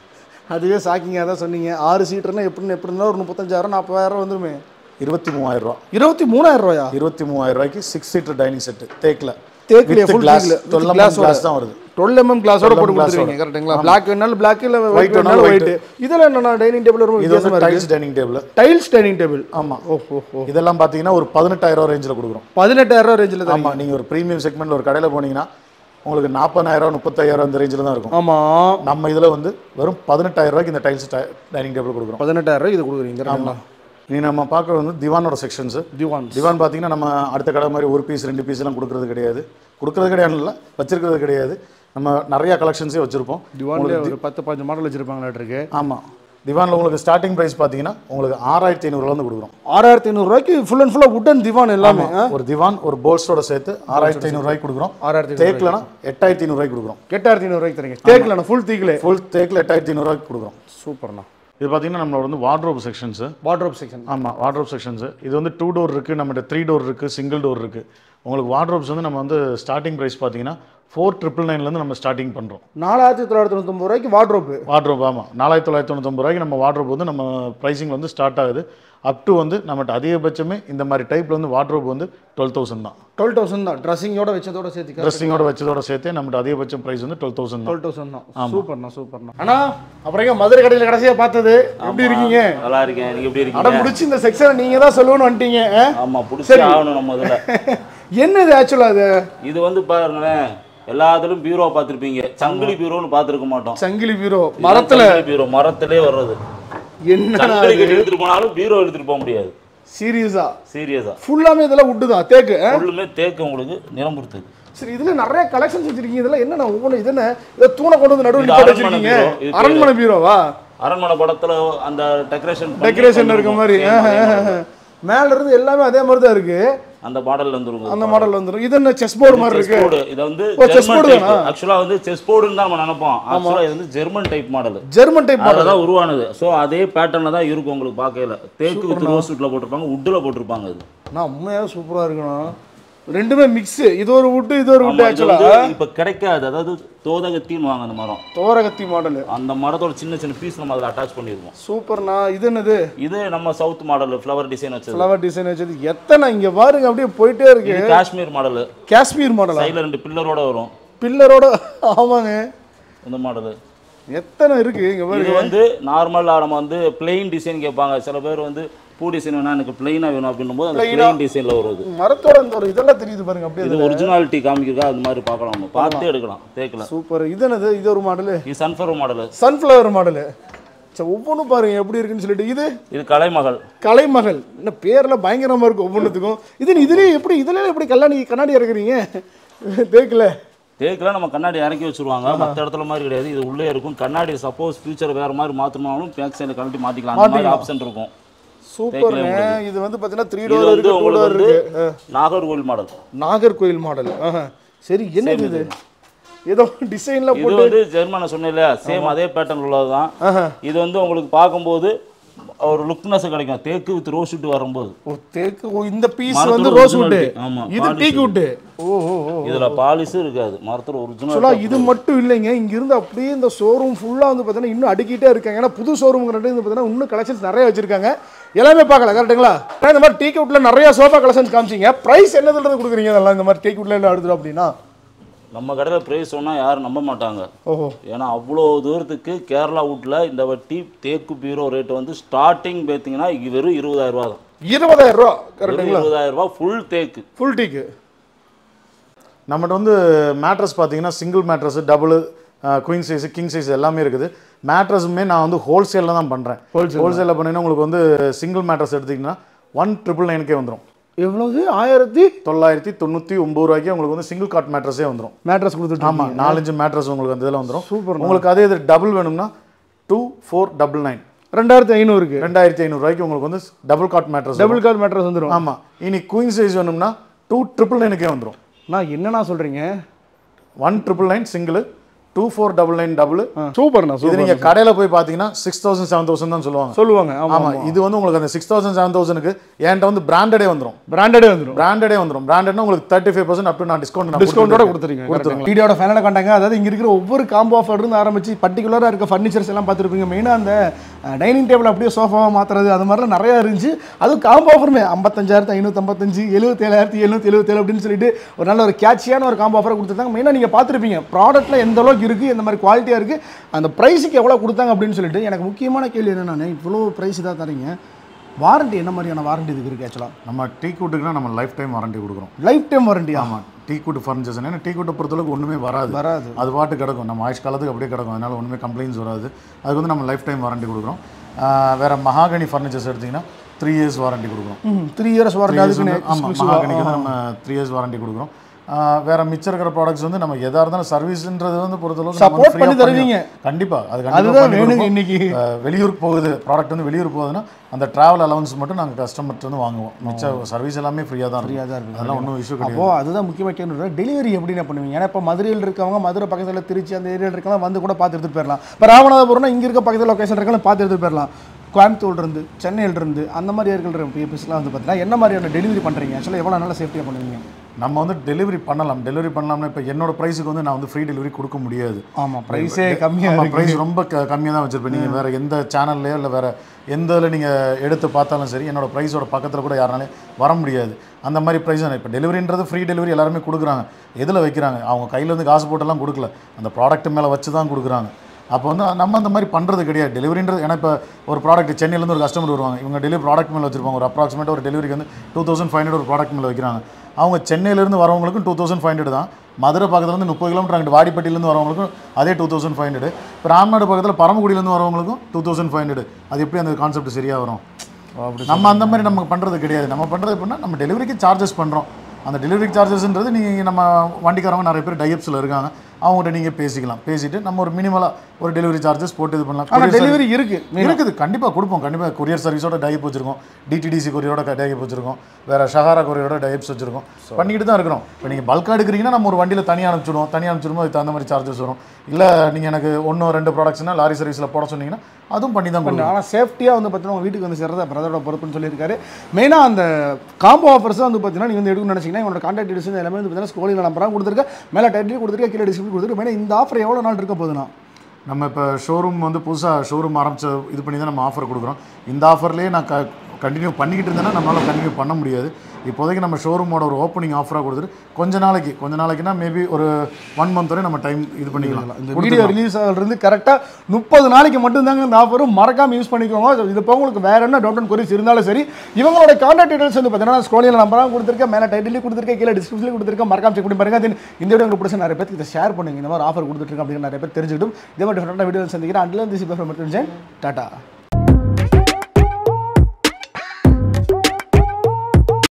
அதுவே ஷாக்கிங்காக தான் சொன்னீங்க ஆறு சீட்டர்னா எப்படின்னு எப்படி இருந்தாலும் ஒரு முப்பத்தஞ்சாயிரம் நாற்பதாயிரம் வந்துருமே இருபத்தி மூவாயிரம் ரூபா இருபத்தி மூணாயிரம் ரூபாயா இருபத்தி மூவாயிரம் ரூபாய்க்கு சிக்ஸ் சீட்டர் டைனிங் செட்டு தேக்கில் தேக்கிலே full கிளாஸ் teakல, with டுவெல் glass கிளாஸ் தான் வருது டுவெல் எம்எம் கிளாஸோட 12 போட்டு glass கொடுத்துருவீங்க ஓட. கரெக்ட்டுங்களா பிளாக் வேணாலும் பிளாக் இல்லை ஒயிட் White வேணாலும் வேணாலும் ஒயிட் இதெல்லாம் என்னண்ணா டைனிங் டேபிள் ரொம்ப இது வந்து வித்தியாசமா இருக்கு tiles dining table tiles dining table ஆமாம் ஓ ஓ ஓ இதெல்லாம் பார்த்தீங்கன்னா ஒரு பதினெட்டாயிரம் ரூபா ரேஞ்சில் கொடுக்குறோம் பதினெட்டாயிரம் ரூபா ரேஞ்சில் தான் ஆமாம் நீங்கள் ஒரு ப்ரீமியம் செக்மெண்ட்ல ஒரு கடையில் போனீங்கன்னா உங்களுக்கு நாற்பதாயிரம் முப்பத்தாயிரம் அந்த ரேஞ்சில் தான் இருக்கும் ஆமாம் நம்ம இதில் வந்து வெறும் பதினெட்டாயிரம் ரூபாய்க்கு இந்த டைல்ஸ் டைனிங் டேபிள் கொடுக்குறோம் பதினெட்டாயிரம் ரூபாய் இது கொடுக்குறீங்க கரெக்டுங்களா நீ நம்ம பார்க்குறது வந்து திவானோட செக்ஷன்ஸு திவான் திவான் பார்த்தீங்கன்னா நம்ம அடுத்த கடை மாதிரி ஒரு பீஸ் ரெண்டு பீஸ் எல்லாம் கொடுக்கறது கிடையாது கொடுக்கறது கிடையாது இல்லை வச்சிருக்கிறது கிடையாது நம்ம நிறைய கலெக்ஷன்ஸே வச்சுருப்போம் திவான்லேயே ஒரு பத்து பதினஞ்சு மாடல் வச்சிருப்பாங்களாட்டு இருக்கு ஆமாம் திவானில் உங்களுக்கு ஸ்டார்டிங் ப்ரைஸ் பார்த்தீங்கன்னா உங்களுக்கு ஆறாயிரத்தி ஐநூறுலேருந்து கொடுக்குறோம் ஆறாயிரத்தி ஐநூறுரூவாய்க்கு ஃபுல் அண்ட் ஃபுல்லாக உட்டன் திவான் எல்லாமே ஆ? ஒரு திவான் ஒரு போல்ஸோட சேர்த்து ஆறாயிரத்தி ஐநூறுரூவாய்க்கு கொடுக்குறோம் ஆறாயிரத்தி தேக்கில்னா எட்டாயிரத்தி ஐநூறுரூவாய்க்கு கொடுக்குறோம் எட்டாயிரத்தி ஐநூறுரூவாய்க்கு தரீங்க தேக்கில் ஃபுல் தீக்கிலே ஃபுல் தேக்கில் எட்டாயிரத்தி ஐநூறுரூவாய்க்கு கொடுக்குறோம் சூப்பர்ண்ணா இது பார்த்தீங்கன்னா நம்மளோட வந்து வார்ட்ரோப் செக்ஷன்ஸு வாட்ரோப் செக்ஷன் ஆமாம் வார்ட்ரோப் செக்ஷன்ஸு இது வந்து டூ டோர் இருக்குது நம்மகிட்ட த்ரீ டோர் இருக்குது சிங்கிள் டோர் இருக்குது உங்களுக்கு வார்ட்ரோப்ஸ் வந்து நம்ம வந்து ஸ்டார்டிங் ப்ரைஸ் பார்த்தீங்கன்னா ஃபோர் ட்ரிபிள் நைன்லேருந்து நம்ம ஸ்டார்டிங் பண்ணுறோம் நாலாயிரத்தி தொள்ளாயிரத்தி தொண்ணூத்தொம்பது ரூபாய்க்கு வாட்ரோப்பு வார்ட்ரோப் ஆமாம் நாலாயிரத்தி தொள்ளாயிரத்தி தொண்ணூத்தொம்பது ரூபாய்க்கு நம்ம வார்ட்ரோப் வந்து நம்ம ப்ரைஸிங் வந்து ஸ்டார்ட் ஆகுது அப் டு வந்து நம்மகிட்ட அதிகபட்சமே இந்த மாதிரி டைப்பில் வந்து வார்ட்ரோப் வந்து டுவெல் தௌசண்ட் தான் டுவெல் தௌசண்ட் தான் ட்ரெஸ்ஸிங்கோட வச்சதோட சேர்த்து ட்ரெஸ்ஸிங்கோட வச்சதோட சேர்த்து நம்மகிட்ட அதிகபட்சம் ப்ரைஸ் வந்து டுவெல் தௌசண்ட் தான் டுவெல் தௌசண்ட் தான் சூப்பர்ண்ணா சூப்பர்ண்ணா அண்ணா அப்புறம் எங்க மதுரை கடையில் கடைசியாக பார்த்தது எப்படி இருக்கீங்க நல்லா இருக்கேன் நீங்க எப்படி அட இருக்கீங்க முடிச்சு இந்த செக்ஷனை நீங்க தான் சொல்லணும்னு வந்துட்டீங்க ஆ? ஆமா புடிச்சு ஆகணும் நம்ம இதுல என்னது ஆக்சுவலாக அது இது வந்து பாருங்களேன் எல்லாத்துலயும் பீரோ பார்த்திருப்பீங்க சங்கிலி பீரோன்னு பார்த்திருக்க மாட்டோம் சங்கிலி பீரோ மரத்துல சங்கிலி பீரோ மரத்திலே வர்றது என்ன சங்கிலி கட்டி எடுத்துட்டு போனாலும் பீரோ எடுத்துட்டு போக முடியாது சீரியஸா சீரியஸா ஃபுல்லாமே இதெல்லாம் உட்டு தான் தேக்கு ஆ? ஃபுல்லுமே தேக்கு உங்களுக்கு நிறம் கொடுத்தது சரி இதுல நிறைய கலெக்ஷன்ஸ் வச்சிருக்கீங்க இதெல்லாம் என்னண்ணா ஒவ்வொன்று இது என்ன இதை தூணை கொண்டு வந்து நடுவில் இது நிப்பாட்டி அரண்மனை வச்சிருக்கீங்க பீரோ. இது அரண்மனை பீரோவா அரண்மனை படத்துல அந்த டெக்கரேஷன் டெக்கரேஷன் இருக்க மாதிரி மேல இருந்து எல்லாமே அதே மாதிரி தான் இருக்கு அந்த மாடல்ல வந்துருங்க அந்த மாடல் வந்துடும் இது என்ன செஸ் போர்டு மாதிரி இருக்கு போர்டு இது வந்து oh, chess German board type தானா? ஆக்சுவலா வந்து செஸ் போர்டுன்னு தான் நம்ம நினைப்போம் ஆக்சுவலா இது வந்து German type model German type model அதில் தான் உருவானது ஸோ அதே பேட்டர்ல தான் இருக்கும் உங்களுக்கு பார்க்கல தேக்கு வித் ரோஸ் வுட்ல போட்டிருப்பாங்க உட்டில் போட்டிருப்பாங்க இது நான் உண்மையாக சூப்பரா இருக்கணும் ரெண்டுமே மிக்ஸ் இது ஒரு வுட்டு இது ஒரு வுட்டு ஆமா, இது ஆக்சுவலா வந்து இப்ப கிடைக்காது அதாவது தோதகத்தின்னு வாங்க அந்த மரம் தோரகத்தி மாடல் அந்த மரத்தோட சின்ன சின்ன பீஸ் நம்ம அதில் அட்டாச் பண்ணிருக்கோம் சூப்பர்ண்ணா இது என்னது இது நம்ம சவுத் மாடல் ஃப்ளவர் டிசைன் வச்சது ஃப்ளவர் டிசைன் வச்சது எத்தனை இங்க பாருங்க அப்படியே போயிட்டே இருக்கு இது காஷ்மீர் மாடல் காஷ்மீர் மாடலா சைடில் ரெண்டு பில்லரோட வரும் பில்லரோட ஆமாங்க இந்த மாடல் எத்தனை இருக்கு இங்க பாருங்க இது வந்து நார்மலாக நம்ம வந்து பிளெயின் டிசைன் கேட்பாங்க சில பேர் வந்து பூ டிசைன் வேணா எனக்கு பிளெயினாக வேணும் அப்படின்னும் போது அந்த பிளெயின் டிசைனில் வருது மரத்தோட இந்த ஒரு இதெல்லாம் தெரியுது பாருங்க அப்படியே இது ஒரிஜினாலிட்டி காமிக்கிறதா அது மாதிரி பார்க்கலாம் நம்ம பார்த்து எடுக்கலாம் தேக்கில் சூப்பர் இது என்னது இது ஒரு மாடலு இது சன்ஃப்ளவர் மாடல் சன்ஃப்ளவர் மாடலு சரி ஒவ்வொன்றும் பாருங்க எப்படி இருக்குன்னு சொல்லிட்டு இது இது கலைமகள் கலைமகள் என்ன பேர்ல பயங்கரமா இருக்கு ஒவ்வொன்றுத்துக்கும் இது இதுலயே எப்படி இதுல எப்படி கல்லாணி கண்ணாடி இறக்குறீங்க தேக்கல தேக்கில் நம்ம கண்ணாடி இறக்கி வச்சிருவாங்க மற்ற இடத்துல மாதிரி கிடையாது இது உள்ளே இருக்கும் கண்ணாடி சப்போஸ் ஃபியூச்சர் வேற மாதிரி மாற்றணும்னாலும் பேக் சைடில் கழட்டி மாற்றிக்கலாம் அந்த மாதிரி ஆப்ஷன் இருக்கும் சூப்பருங்க இது வந்து பாத்தீங்கன்னா த்ரீ இது டோர் வந்து இருக்கு டூ உங்களுக்கு டோர் வந்து இருக்கு நாகர்கோவில் மாடல் நாகர்கோயில் மாடல் சரி என்னது இது ஏதோ டிசைன்ல இது போட்டு வந்து ஜெர்மனை சொன்னேன்ல சேம் அதே பேட்டர்ன் உள்ளது தான் ஆஹா. இது வந்து உங்களுக்கு பார்க்கும்போது ஒரு லுக்னஸ் கிடைக்கும் தேக்கு வித் ரோஸ் வுட் வரும்போது ஓ தேக்கு ஓ இந்த பீஸ் மரத்தோட வந்து ரோஸ் வுட் originality. ஆமா, இது polish டீக் வுட் ஓ ஓ ஓ இதுல பாலிஷும் இருக்காது மரத்தோட ஒரிஜினல் ஆக்சுவலா இது மட்டும் இல்லைங்க இங்க இருந்து அப்படியே இந்த ஷோரூம் ஃபுல்லா வந்து பார்த்தீங்கன்னா இன்னும் அடிக்கிட்டே இருக்காங்க ஏன்னா புது ஷோரூம்ங்கிறது வந்து பார்த்தீங்கன்னா இன்னும் கலெக்ஷன்ஸ் நிறைய வச்சிருக்காங்க எல்லாமே பார்க்கலாம் கரெக்ட்டுங்களா ஆனா இந்த மாதிரி டீக் அவுட்ல நிறைய சோஃபா கலெக்ஷன்ஸ் காமிச்சிங்க பிரைஸ் என்னதுன்றது கொடுக்குறீங்க அதெல்லாம் இந்த மாதிரி டீக் அவுட்ல எல்லாம் எடுத்துரும் அப்படின்னா நம்ம கடையில் ப்ரைஸ் சொன்னா யாரும் நம்ப மாட்டாங்க ஓஹோ ஏன்னா அவ்வளோ தூரத்துக்கு கேரளா வுட்ல இந்த வட்டி தேக்கு பீரோ ரேட் வந்து ஸ்டார்டிங் பார்த்தீங்கன்னா இங்க வெறும் இருபதாயிரம் ரூபா தான் இருபதாயிரம் ரூபா வெறும் கரெக்ட்டுங்களா இருபதாயிரம் ரூபா ஃபுல் தேக்கு ஃபுல் டீக்கு நம்மகிட்ட வந்து மேட்ரஸ் பார்த்தீங்கன்னா single mattress double queen size king size எல்லாமே இருக்குது மேட்ரஸுமே நான் வந்து ஹோல்சேலில் தான் பண்ணுறேன் ஹோல்சேலில் பண்ணிங்கன்னா உங்களுக்கு வந்து சிங்கிள் மேட்ரஸ் எடுத்திங்கன்னா ஒன் ட்ரிபிள் நைனுக்கே வந்துடும் எவ்வளவு ஆயிரத்தி தொள்ளாயிரத்தி தொண்ணூற்றி ஒம்பது ரூபாய்க்கு உங்களுக்கு வந்து சிங்கிள் காட் மேட்ரஸே வந்துடும் மேட்ரஸ் கொடுத்துட்டு ஆமாம் நாலஞ்சு மேட்ரஸ் உங்களுக்கு அந்த இதில் வந்துடும் சூப்பர் உங்களுக்கு அதே இது டபுள் வேணும்னா டூ ஃபோர் டபுள் நைன் ரெண்டாயிரத்தி ஐநூறுக்கு ரெண்டாயிரத்தி ஐநூறுரூவாய்க்கு உங்களுக்கு வந்து double cot mattress double cot mattress வந்துடும் ஆமாம் இனி குயின் சைஸ் வேணும்னா டூ ட்ரிபிள் நைனுக்கே வந்துடும் நான் என்னண்ணா சொல்றீங்க one triple nine single two four double nine double சூப்பர்ண்ணா இது சூப்பர் நீங்க கடையில போய் பாத்தீங்கன்னா சிக்ஸ் தௌசண்ட் செவன் தௌசண்ட் தான் சொல்லுவாங்க சொல்லுவாங்க ஆமா ஆமா இது வந்து உங்களுக்கு அந்த சிக்ஸ் தௌசண்ட் செவன் தௌசண்ட்க்கு என்கிட்ட வந்து பிராண்டடே வந்துரும் பிராண்டடே வந்துடும் பிராண்டடே வந்துரும் பிராண்டட்னா உங்களுக்கு thirty five percent up to நான் டிஸ்கவுண்ட் டிஸ்கவுண்டோட கொடுத்துருங்க வீடியோட ஃபேனலை கண்டாங்க அதாவது இங்க இருக்கிற ஒவ்வொரு காம்போ ஆஃபர் இருந்து ஆரம்பிச்சு பர்டிகுலராக இருக்க ஃபர்னிச்சர்ஸ் எல்லாம் பார்த்துருப்பீங்க மெயினாக அந்த டைனிங் டேபிள் அப்படியே சோஃபாவாக மாத்துறது அது மாதிரிலாம் நிறையா இருந்துச்சு அதுவும் காம்போ ஆஃபருமே ஐம்பத்தஞ்சாயிரத்து ஐநூற்றம்பத்தஞ்சு எழுபத்தேழாயிரத்தி எழுநூத்தி எழுபத்தேழு அப்படின்னு சொல்லிட்டு ஒரு நல்ல ஒரு கேட்சியான ஒரு காம்போ ஆஃபரை கொடுத்துருந்தாங்க மெயினாக நீங்கள் பார்த்துருப்பீங்க ப்ராடக்ட்டில் எந்த அளவுக்கு இருக்குது எந்த மாதிரி குவாலிட்டியாக இருக்குது அந்த ப்ரைஸுக்கு எவ்வளோ கொடுத்தாங்க அப்படின்னு சொல்லிட்டு எனக்கு முக்கியமான கேள்வி என்னென்னா இவ்வளோ ப்ரைஸ் தான் தரீங்க வாரண்டி என்ன மாதிரியான வாரண்டி இதுக்கு இருக்குது ஆக்சுவலாக நம்ம டீ கூட்டுக்குனா நம்ம லைஃப் டைம் வாரண்டி கொடுக்குறோம் லைஃப் டைம் வாரண்டியா ஆமா டீ கூட்டு ஃபர்னிச்சர்ஸ் ஏன்னா டீ கூட்டை பொறுத்தளவுக்கு ஒண்ணுமே வராது வராது அது பாட்டு கிடக்கும் நம்ம ஆயுஷ் காலத்துக்கு அப்படியே கிடக்கும் அதனால ஒன்றுமே கம்ப்ளைண்ட்ஸ் வராது அதுக்கு வந்து நம்ம லைஃப் டைம் வாரண்டி கொடுக்குறோம் ஆஹ் வேற மகாகனி ஃபர்னிச்சர்ஸ் எடுத்தீங்கன்னா த்ரீ இயர்ஸ் வாரண்டி கொடுக்குறோம் த்ரீ இயர்ஸ் வாரண்டி அதுக்குன்னு ஆமாம் மகாகனிக்கு வந்து நம்ம த்ரீ இயர்ஸ் வாரண்டி கொடுக்குறோம் ஆஹ் வேற மிச்சம் இருக்கிற ப்ராடக்ட்ஸ் வந்து நம்ம எதா இருந்தாலும் சர்வீஸ்ன்றது வந்து பொறுத்தளவுக்கு நம்ம Support free ஆ பண்ணி தருவீங்க. கண்டிப்பா அது அதுதான் கண்டிப்பா பண்ணி வேணுங்க கொடுப்போம். இன்னைக்கு ஆஹ் வெளியூர் போகுது ப்ராடக்ட் வந்து வெளியூர் போகுதுன்னா அந்த டிராவல் அலவன்ஸ் மட்டும் நாங்கள் கஸ்டமர்கிட்ட வந்து வாங்குவோம் மிச்ச சர்வீஸ் எல்லாமே ஃப்ரீயாக தான் ஃப்ரீயாக இருக்கும் தான் இருக்குது அதெல்லாம் ஒன்றும் இஷ்யூ கிடையாது அப்போ அதுதான் முக்கியமாக கேட்கணும் டெலிவரி எப்படி என்ன பண்ணுவீங்க ஏன்னா இப்போ மதுரையில் இருக்கவங்க மதுரை பக்கத்தில் திருச்சி அந்த ஏரியாவில் இருக்கவங்க வந்து கூட பார்த்து எடுத்துகிட்டு போயிடலாம் இப்போ ராமநாதபுரம்னா இங்கே இருக்க பக்கத்தில் லொக்கேஷன் இருக்கவங்க பார்த்து எடுத்துகிட்டு போயிடலாம் கோயம்புத்தூர்ல இருந்து சென்னையில இருந்து அந்த மாதிரி இருக்கிற பீப்புள்ஸ்லாம் வந்து பார்த்தீங்கன்னா என்ன மாதிரியான டெலிவரி பண்ணுறீங்க ஆக்சுவலாக எவ்வளோ நல்லா சேஃப்டியாக பண்ணுவீங்க நம்ம வந்து டெலிவரி பண்ணலாம் டெலிவரி பண்ணலாம்னா இப்போ என்னோட ப்ரைஸுக்கு வந்து நான் வந்து ஃப்ரீ டெலிவரி கொடுக்க முடியாது ஆமாம் ப்ரைஸே கம்மியாக ஆமாம் ப்ரைஸ் ரொம்ப க கம்மியாக தான் வச்சுருப்பேன் நீங்கள் வேறு எந்த சேனல்லையோ இல்லை வேறு எந்த இதில் நீங்கள் எடுத்து பார்த்தாலும் சரி என்னோட ப்ரைஸோட பக்கத்தில் கூட யாருனாலையும் வர முடியாது அந்த மாதிரி ப்ரைஸ் தான் இப்போ டெலிவரின்றது ஃப்ரீ டெலிவரி எல்லாருமே கொடுக்குறாங்க எதில் வைக்கிறாங்க அவங்க கையில் வந்து காசு போட்டெல்லாம் கொடுக்கல அந்த ப்ராடக்ட் மேலே வச்சு தான் கொடுக்குறாங்க அப்போ வந்து நம்ம அந்த மாதிரி பண்ணுறது கிடையாது டெலிவரின்றது ஏன்னா இப்போ ஒரு ப்ராடக்ட் சென்னையிலேருந்து ஒரு கஸ்டமர் வருவாங்க இவங்க டெலிவரி ப்ராடக்ட் மேலே வச்சிருப்பாங்க ஒரு அப்ராக்சிமேட்டாக ஒரு டெலிவரிக்கு வந்து டூ தௌசண்ட் ஃபைவ் ஹண்ட்ரட் ஒரு ப்ராடக்ட் மேலே வைக்கிறாங்க அவங்க சென்னையிலேருந்து வரவங்களுக்கும் டூ தௌசண்ட் ஃபைவ் ஹண்ட்ரட் தான் மதுரை பக்கத்துலேருந்து முப்பது கிலோமீட்டர் அங்கிட்டு வாடிப்பட்டியிலேருந்து வரவங்களுக்கும் அதே டூ தௌசண்ட் ஃபைவ் ஹண்ட்ரட் இப்போ ராம்நாடு பக்கத்தில் பரமக்குடியிலேருந்து வரவங்களுக்கும் டூ தௌசண்ட் ஃபைவ் ஹண்ட்ரட் அது எப்படி அந்த கான்செப்ட் சரியாக வரும் அப்படி நம்ம அந்த மாதிரி நம்ம பண்ணுறது கிடையாது நம்ம பண்ணுறது எப்படின்னா நம்ம டெலிவரிக்கு சார்ஜஸ் பண்ணுறோம் அந்த டெலிவரி சார்ஜஸ்ன்றது நீங்கள் நம்ம வண்டிக்காரங்க நிறைய பேர் டைப்ஸில் இருக்காங்க அவங்ககிட்ட நீங்கள் பேசிக்கலாம் பேசிட்டு நம்ம ஒரு மினிமலாக ஒரு டெலிவரி சார்ஜஸ் போட்டு இது பண்ணலாம் ஆனால் Courier service- டெலிவரி இருக்குது இருக்குது கண்டிப்பாக கொடுப்போம் கண்டிப்பாக கொரியர் சர்வீஸோட டைப் வச்சிருக்கோம் டிடிடிசி கொரியரோட டைப் வச்சிருக்கோம் வேற ஷஹாரா கொரியரோட டைப்ஸ் வச்சிருக்கோம் பண்ணிக்கிட்டு தான் இருக்கிறோம் இப்போ நீங்கள் பல்காக எடுக்கிறீங்கன்னா நம்ம ஒரு வண்டியில் தனியாக அனுப்பிச்சிடுவோம் தனியாக அனுப்பிச்சிடுவோம் அதுக்கு தகுந்த மாதிரி சார்ஜஸ் வரும் இல்லை நீங்கள் எனக்கு ஒன்று ரெண்டு ப்ராடக்ட்ஸ்னா லாரி சர்வீஸில் போட சொன்னீங்கன்னா அதுவும் பண்ணி தான் கொடுக்கும் ஆனால் சேஃப்டியாக வந்து பார்த்தீங்கன்னா உங்கள் வீட்டுக்கு வந்து சேர்றதா பிரதரோட பொறுப்புன்னு சொல்லியிருக்காரு மெயினாக அந்த காம்போ ஆஃபர்ஸ் வந்து பார்த்தீங்கன்னா நீங்கள் வந்து எடுக்கணும்னு நினச்சிங்கன்னா உங்களோட கான்டாக்ட் டீடைல்ஸ் எல்லாமே வந்து பார்த்தீங்கன்னா ஸ்கோலில் நம்பராக கொடுத்துருக்க மேலே டைட்டில் கொடுத்துருக்க கீழே டிஸ்கிரிப்ஷன் கொடுத்துருக்கு மெயினாக இந்த ஆஃபர் எவ்வளோ நாள் இருக்க போகுதுண்ணா நம்ம இப்போ ஷோரூம் வந்து புதுசாக ஷோரூம் ஆரம்பிச்ச இது பண்ணி தான் நம்ம ஆஃபர் கொடுக்குறோம் இந்த ஆஃபர்லேயே நான் க கண்டினியூ பண்ணிக்கிட்டு இருந்தேன்னா நம்மளால் கண்டினியூ பண்ண முடியாது இப்போதைக்கு நம்ம ஷோரூமோட ஒரு ஓப்பனிங் ஆஃபராக கொடுத்துட்டு கொஞ்ச நாளைக்கு கொஞ்ச நாளைக்குனா மேபி ஒரு ஒன் மந்த் வரை நம்ம டைம் இது பண்ணிக்கலாம் இந்த வீடியோ ரிலீஸ் ஆகிறது கரெக்டாக முப்பது நாளைக்கு மட்டும்தாங்க இந்த ஆஃபரும் மறக்காம யூஸ் பண்ணிக்கோங்க So, இது போக உங்களுக்கு வேற என்ன டவுட் அண்ட் கொரிஸ் இருந்தாலும் சரி இவங்களோட கான்டாக்ட் டீடைல்ஸ் வந்து பார்த்தீங்கன்னா ஸ்கோலியில் நம்பராக கொடுத்துருக்கேன் மேலே டைட்டிலையும் கொடுத்துருக்கேன் கீழே டிஸ்கிரிப்ஷனில் கொடுத்துருக்கேன் மறக்காம செக் பண்ணி பாருங்க Then இந்த வீடியோ உங்களுக்கு பிடிச்ச நிறைய பேருக்கு இதை ஷேர் பண்ணுங்க இந்த மாதிரி ஆஃபர் கொடுத்துருக்கேன் அப்படின்னு நிறைய பேர் தெரிஞ்சுக்கிட்டும் இதே மாதிரி டிஃப்ரெண்டாக வீடியோ சந்திக்கிறேன் அண்டில் திஸ் மட்டும் டாட்டா